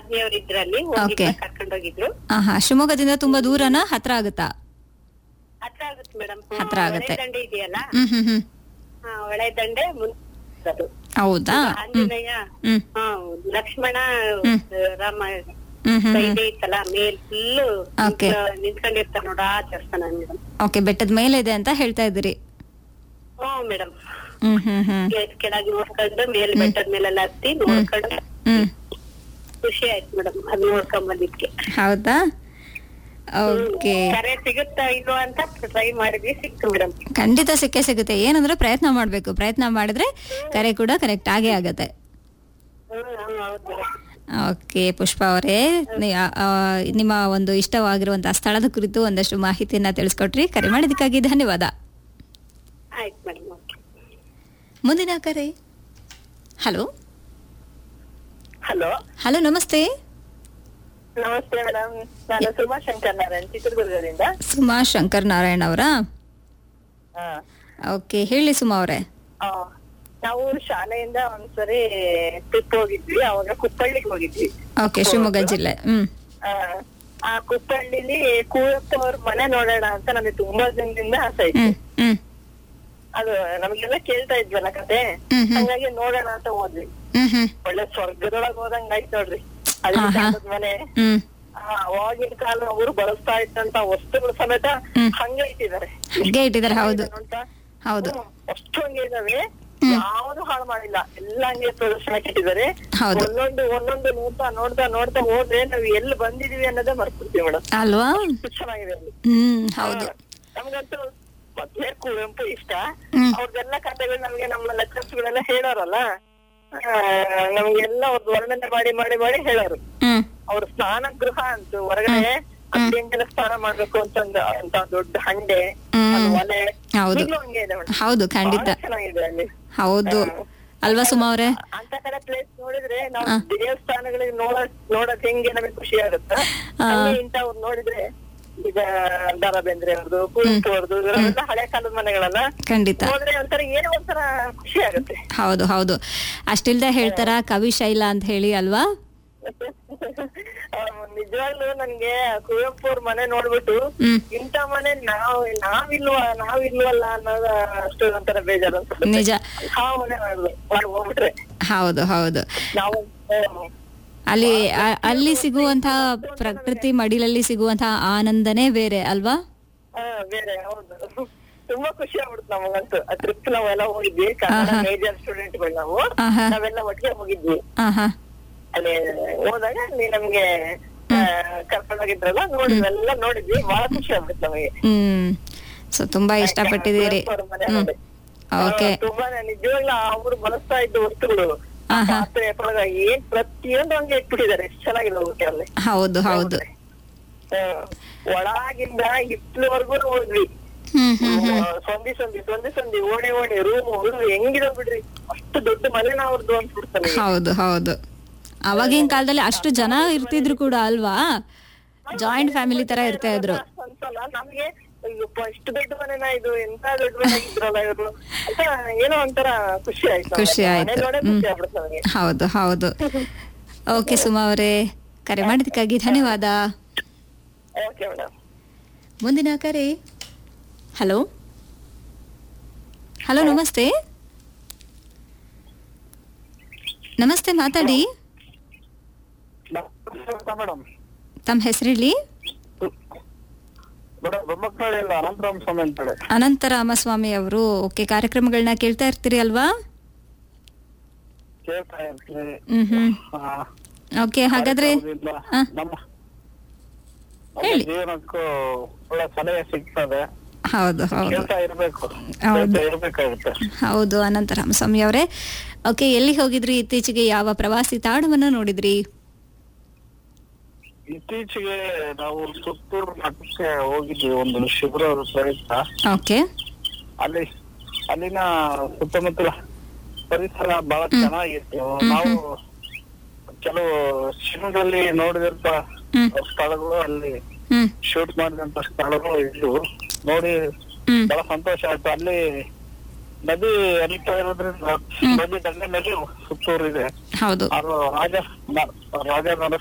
ಆಜ್ಞೆಯವ್ರು ಇದ್ರಲ್ಲಿ ಹೋಗಿದ್ರು Okay. ಕರ್ಕೊಂಡು ಹೋಗಿದ್ರು ಆಹಾ ಶಿವಮೊಗ್ಗದಿಂದ ತುಂಬಾ ದೂರನಾ ಹತ್ರ ಆಗುತ್ತಾ ಹತ್ರ ಆಗುತ್ತೆ ಮೇಡಮ್ ಹತ್ರ ಆಗುತ್ತೆ. ದಂಡೆ ಇದೆಯಲ್ಲ ಹ್ಮ್ ಹ್ಮ್ ಹ್ಮ್ ಹಾ ಹೊಳೆ ದಂಡೆ ಮುಂದೆ ಅದು. ಹೌದಾ ಹ್ಮ್ ಆಂಜನೇಯ ಹ್ಮ್ ಹಾ ಲಕ್ಷ್ಮಣ ಹ್ಮ್. ರಾಮ ಹ್ಮ್ ಹ್ಮ್ ಇದೆ ಇತ್ತಲ್ಲ ಮೇಲ್ ಫುಲ್ Okay. ನಿಂತ್ಕೊಂಡಿರ್ತಾರ ನೋಡ ಆಚರಿಸ್ತಾನ ಮೇಡಮ್ ಓಕೆ ಬೆಟ್ಟದ ಮೇಲೆ ಇದೆ ಅಂತ ಹೇಳ್ತಾ ಇದ್ದೀರಿ ಹ್ಮ್ ಮೇಡಮ್ ಹ್ಮ್ ಹ್ಮ್ ಹ್ಮ್ ಕೆಳಗೆ ನೋಡ್ಕೊಂಡು ಮೇಲ್ ಬೆಟ್ಟದ ಮೇಲೆಲ್ಲ ಹತ್ತಿ ನೋಡ್ಕೊಂಡು ಹ್ಮ್ ಖುಷಿ ಆಯ್ತು ಮೇಡಮ್ ಅದ್ ನೋಡ್ಕೊಂಡ್ ಬಂದಿದ್ಕೆ ಹೌದಾ ಓಕೆ ಕರೆ ಸಿಗುತ್ತಾ ಇಲ್ವಾ ಅಂತ ಟ್ರೈ ಮಾಡಿದ್ವಿ ಸಿಕ್ತು ಮೇಡಮ್ ಖಂಡಿತ ಸಿಕ್ಕೇ ಸಿಗುತ್ತೆ ಏನಂದ್ರೆ ಪ್ರಯತ್ನ ಮಾಡ್ಬೇಕು ಪ್ರಯತ್ನ ಮಾಡಿದ್ರೆ ಕರೆ ಕೂಡ ಕರೆಕ್ಟ್ ಆಗೇ ಆಗತ್ತೆ ಹ್ಮ್ ಹೌದು ಮೇಡಮ್ ಓಕೆ ಪುಷ್ಪ ಅವರೇ ನಿ- ಆ, ಆ, ನಿಮ್ಮ ಒಂದು ಇಷ್ಟವಾಗಿರುವಂತಹ ಸ್ಥಳದ ಕುರಿತು ಒಂದಷ್ಟು ಮಾಹಿತಿಯನ್ನ ತಿಳಿಸ್ಕೊಟ್ರಿ ಕರೆ ಮಾಡಿದ್ದಕ್ಕಾಗಿ ಧನ್ಯವಾದ ಆಯ್ತು ಮೇಡಮ್ ಓಕೆ ಮುಂದಿನ ಕರೆ ಹಲೋ ಹಲೋ ಹಲೋ ನಮಸ್ತೆ ನಮಸ್ತೆ ಮೇಡಮ್ ನಾನು ಸುಮಾ ಶಂಕರ್ ನಾರಾಯಣ್ ಚಿತ್ರದುರ್ಗದಿಂದ ಸುಮಾ ಶಂಕರ್ ನಾರಾಯಣ್ ಅವರಾ ಓಕೆ ಹೇಳಿ ಸುಮಾ ಅವರೇ ಆ, ನಾವು ಶಾಲೆಯಿಂದ ಒಂದ್ಸರಿ ಟ್ರಿಪ್ ಹೋಗಿದ್ವಿ ಅವಾಗ ಕುಪ್ಪಳ್ಳಿಗೆ ಹೋಗಿದ್ವಿ ಓಕೆ ಶಿವಮೊಗ್ಗ ಜಿಲ್ಲೆ ಹ್ಮ್ ಆ, ಆ ಕುಪ್ಪಳ್ಳಿಲಿ ಕುವೆಂಪು ಅವ್ರ ಮನೆ ನೋಡೋಣ ಅಂತ ನಮಗೆ ತುಂಬಾ ದಿನದಿಂದ ಆಸೆ ಇತ್ತು ಹ್ಮ್ ಹ್ಮ್ ಅದು ನಮಗೆಲ್ಲ ಕೇಳ್ತಾ ಇದ್ವಲ್ಲ ಕತೆ ಹ್ಮ್ ಹ್ಮ್ ಹಂಗಾಗಿ ನೋಡೋಣ ಅಂತ ಹೋದ್ವಿ ಹ್ಮ್ ಹ್ಮ್ ಒಳ್ಳೆ ಸ್ವರ್ಗದೊಳಗ್ ಹೋದಂಗ್ ಆಯ್ತು ನೋಡ್ರಿ ಅಲ್ಲಿ ಆಹಾ. ಕಾಲದ ಮನೆ ಹ್ಮ್ ಆ, ಅವಾಗಿನ ಕಾಲ ಅವರು ಬಳಸ್ತಾ ಇದ್ದಂತ ವಸ್ತುಗಳು ಸಮೇತ ಹ್ಮ್. ಹಂಗೆ ಇಟ್ಟಿದ್ದಾರೆ ಹಾಗೆ ಇಟ್ಟಿದ್ದಾರೆ ಹೌದು ನೋಡ್ತಾ? ಹೌದು ಹ್ಮ್, ಅಷ್ಟು ಹಂಗೆ ಇದಾವೆ ಹ್ಮ್. ಯಾವ್ದು ಹಾಳು ಮಾಡಿಲ್ಲ ಎಲ್ಲ ಹಂಗೆ ಪ್ರದರ್ಶನಕ್ಕೆ ಇಟ್ಟಿದ್ದಾರೆ ಹೌದು. ಒಂದೊಂದು ಒಂದೊಂದು ನೋಡ್ತಾ ನೋಡ್ತಾ ನೋಡ್ತಾ ಹೋದ್ರೆ ನಾವ್ ಎಲ್ಲಿ ಬಂದಿದೀವಿ ಅನ್ನೋದೇ ಮರ್ತ್ಬಿಡ್ತೀವಿ ಮೇಡಮ್ ಅಲ್ವಾ ಅಷ್ಟು ಚೆನ್ನಾಗಿದೆ ಅಲ್ಲಿ ಹ್ಮ್ ಹೌದು ಹಾ. ನಮ್ಗಂತೂ ಮೊದ್ಲೇ ಕುವೆಂಪು ಇಷ್ಟ ಹ್ಮ್. ಅವ್ರದ್ದೆಲ್ಲ ಕಥೆಗಳು ನಮ್ಗೆ ನಮ್ಮ ಲೆಕ್ಚರ್ಸ್ಗಳೆಲ್ಲ ಹೇಳೋರಲ್ಲ ಆ, ನಮ್ಗೆಲ್ಲ ಅವ್ರದ್ದು ವರ್ಣನೆ ಮಾಡಿ ಮಾಡಿ ಮಾಡಿ ಹೇಳೋರು ಹ್ಮ್ ಅವ್ರ ಸ್ನಾನ ಗೃಹ ಅಂತ ಹೊರಗಡೆ ಹದಿನೆಂಟು ಸ್ನಾನ ಮಾಡ್ಬೇಕು ಅಂತಂದ ಅಂತ ದೊಡ್ಡ ಹಂಡೆ ಹ್ಮ್. ಅದು ಒಲೆ ಹೌದು. ಈಗ್ಲೂ ಹಂಗೆ ಇದೆ ಮೇಡಮ್ ಹೌದು ಖಂಡಿತ ಬಹಳ ಚೆನ್ನಾಗಿದೆ ಅಲ್ಲಿ ಹೌದು ಅಲ್ವಾ ಸುಮಾ ಅವರೇ ಅಂತ ಕಡೆ ಪ್ಲೇಸ್ ನೋಡಿದ್ರೆ ನಾವು ದೇವಸ್ಥಾನಗಳಿಗೆ ನೋಡಕ್ ನೋಡಕ್ ಹೆಂಗೆ ನಮಗೆ ಖುಷಿ ಆಗುತ್ತೆ ಆ. ಹಂಗೆ ಇಂಥವ್ರು ನೋಡಿದ್ರೆ ಈಗ ದ ರಾ ಬೇಂದ್ರೆ ಅವ್ರದ್ದು ಕುವೆಂಪು ಅವ್ರದ್ದು ಇವರೆಲ್ಲ ಹಳೆ ಕಾಲದ ಮನೆಗಳನ್ನ ಖಂಡಿತ ನೋಡಿದ್ರೆ ಒಂಥರ ಏನೋ ಒಂಥರ ಖುಷಿ ಆಗುತ್ತೆ ಹೌದು ಹೌದು ಅಷ್ಟಿಲ್ದೆ ಹೇಳ್ತಾರ ಕವಿ ಶೈಲ ಅಂತ ಹೇಳಿ ಅಲ್ವಾ ಆ, ನಿಜವಾಗ್ಲೂ ನನ್ಗೆ ಕುವೆಂಪು ಅವ್ರ ಮನೆ ನೋಡ್ಬಿಟ್ಟು ಹ್ಮ್ ಇಂಥ ಮನೆ ನಾವ್ ನಾವಿಲ್ವಾ ನಾವಿಲ್ವಲ್ಲ ಅನ್ನೋದ ಅಷ್ಟು ಒಂಥರ ಬೇಜಾರು ಅನ್ಸುತ್ತೆ ನಿಜ ಆ ಮನೆ ಮಾಡ್ದು ಮಾಡಿ ಹೋಗ್ಬಿಟ್ರೆ ಹೌದು ಹೌದು ನಾವು ಹ್ಮ್. ಅಲ್ಲಿ ಆ- ಅಲ್ಲಿ ಸಿಗುವಂತಹ ಪ್ರಕೃತಿ ಮಡಿಲಲ್ಲಿ ಸಿಗುವಂತಹ ಆನಂದನೇ ಬೇರೆ ಅಲ್ವಾ ಹಾ ಬೇರೆ ಹೌದು ತುಂಬಾ ಖುಷಿ ಆಗ್ಬಿಡ್ತು ನಮಗಂತೂ ಆ ಟ್ರಿಪ್ ನಾವೆಲ್ಲ ಹೋಗಿದ್ವಿ ಕನ್ನಡ ಆಹಾ. ಮೇಜರ್ ಸ್ಟೂಡೆಂಟ್ ನಾವು ಆಹಾ. ನಾವೆಲ್ಲ ಒಟ್ಟಿಗೆ ಹೋಗಿದ್ವಿ ಆಹಾ ಅಲ್ಲಿ ಹೋದಾಗ ಅಲ್ಲಿ ನಮ್ಗೆ ಆ, ಕರ್ಕೊಂಡ್ ಹೋಗಿದ್ರಲ್ಲ ನೋಡಿ ಎಲ್ಲ ನೋಡಿದ್ವಿ ಬಹಳ ಖುಷಿ ಆಗ್ಬಿಡ್ತು ನಮಗೆ ಹ್ಮ್ ಸೊ ತುಂಬಾ ಇಷ್ಟಪಟ್ಟಿದ್ದೀರಿ ಅವ್ರ ಮನೆ ಹ್ಮ್ ನೋಡಿ. ಓಕೆ ಆ, ತುಂಬಾನೇ ನಿಜವಾಗ್ಲೂ ಅವ್ರು ಬಳಸ್ತಾ ಇದ್ದ ವಸ್ತುಗಳು ಆಹಾ. ಪಾತ್ರೆ ಪಳಗ ಏನ್ ಪ್ರತಿಯೊಂದು ಹಂಗೆ ಇಟ್ಬಿಟ್ಟಿದ್ದಾರೆ ಎಷ್ಟು ಚೆನ್ನಾಗಿದೆ ಊಟ ಅಲ್ಲಿ ಹೌದು ಹೌದು ಆ, ಒಳಗಿಂದ ಹಿತ್ಲವರೆಗೂ ಹೋದ್ವಿ ಹ್ಮ್ ಹ್ಮ್ ಹ್ಮ್ ಸಂಧಿ ಸಂಧಿ ಸಂಧಿ ಸಂಧಿ ಓಣಿ ಓಣಿ ರೂಮ್ ಹೆಂಗಿದೆ ಬಿಡ್ರಿ ಅಷ್ಟು ದೊಡ್ಡ ಮನೆನ ಅವ್ರದ್ದು ಅನ್ಸ್ಬಿಡ್ತಾನೆ ಹೌದು ಹೌದು ಅವಾಗಿನ ಕಾಲದಲ್ಲಿ ಅಷ್ಟು ಜನ ಇರ್ತಿದ್ರು ಕೂಡ ಅಲ್ವಾ ಜಾಯಿಂಟ್ ಫ್ಯಾಮಿಲಿ ತರ ಇರ್ತಾ ಇದ್ರು ಅನ್ಸಲ್ಲ ನಮ್ಗೆ ಅಯ್ಯಪ್ಪ ಇಷ್ಟು ದೊಡ್ಡ ಮನೆನ ಇದು ಎಂತ ದೊಡ್ಡ ಮನೆ ಇದ್ರಲ್ಲ ಇವ್ರು ಅಂತ ಏನೋ ಒಂಥರ ಖುಷಿ ಆಯ್ತು ನಮ್ಗೆ. ಖುಷಿ ಮನೆ ಆಯ್ತು ನೋಡೇ ಹ್ಮ್ ಖುಷಿ ಆಗ್ಬಿಡ್ತು ನಮಗೆ ಹೌದು ಹೌದು ಓಕೆ ಸುಮಾ ಅವರೇ ಕರೆ ಮಾಡಿದ್ದಕ್ಕಾಗಿ ಧನ್ಯವಾದ ಓಕೆ ಮೇಡಮ್ ಮುಂದಿನ ಕರೆ ಹಲೋ ಹಲೋ ನಮಸ್ತೆ ನಮಸ್ತೆ ಮಾತಾಡಿ ಮೇಡಮ್ ತಮ್ಮ ಹೆಸರಿಳಿ ಮೇಡಮ್ ಬೊಮ್ಮಕ್ಕಳಿಲ್ಲ ಅನಂತರಾಮ್ ಸ್ವಾಮಿ ಅಂತೇಳಿ ಅನಂತ ರಾಮಸ್ವಾಮಿ ಅವರು ಓಕೆ ಕಾರ್ಯಕ್ರಮಗಳನ್ನ ಕೇಳ್ತಾ ಇರ್ತೀರಿ ಅಲ್ವಾ ಕೇಳ್ತಾ ಇರ್ತೀನಿ ಹ್ಮ್ ಹ್ಮ್ ಆ, ಓಕೆ ಹಾಗಾದ್ರೆ ಅದರಿಂದ ಆ. ನಮ್ಮ ನಮ್ಮ ಹೇಳಿ. ಜೀವನಕ್ಕೂ ಒಳ್ಳೆ ಸಲಹೆ ಸಿಗ್ತದೆ ಹೌದು ಹೌದು ಕೇಳ್ತಾ ಇರ್ಬೇಕು ಹೌದು. ಕೇಳ್ತಾ ಇರ್ಬೇಕಾಗುತ್ತೆ ಹೌದು ಅನಂತ ರಾಮಸ್ವಾಮಿ ಅವರೇ ಓಕೆ ಎಲ್ಲಿ ಹೋಗಿದ್ರಿ ಇತ್ತೀಚೆಗೆ ಯಾವ ಪ್ರವಾಸಿ ತಾಣವನ್ನ ನೋಡಿದ್ರಿ ಇತ್ತೀಚೆಗೆ ನಾವು ಸುತ್ತೂರು ಮಠಕ್ಕೆ ಹೋಗಿದ್ವಿ ಒಂದು ಶಿಬಿರ ಪ್ರಯುಕ್ತ ಓಕೆ ಅಲ್ಲಿ ಅಲ್ಲಿನ ಸುತ್ತಮುತ್ತಲ ಪರಿಸರ ಬಹಳ ಚೆನ್ನಾಗಿತ್ತು ನಾವು ಕೆಲವು ಸಿನಿಮಾದಲ್ಲಿ ನೋಡಿದಂತ ಹ್ಮ್ ಸ್ಥಳಗಳು ಅಲ್ಲಿ ಹ್ಮ್ ಶೂಟ್ ಮಾಡಿದಂತ ಸ್ಥಳಗಳು ಇದ್ದು ನೋಡಿ ಹ್ಮ್ ಬಹಳ ಸಂತೋಷ ಆಯ್ತು ಅಲ್ಲಿ ನದಿ ಹರಿತಾ ಇರೋದ್ರಿಂದ ನದಿ ದಂಡೆ ಮೇಲೆ ಸುತ್ತೂರು ಇದೆ ಹೌದು ಅದು ರಾಜ ರಾಜ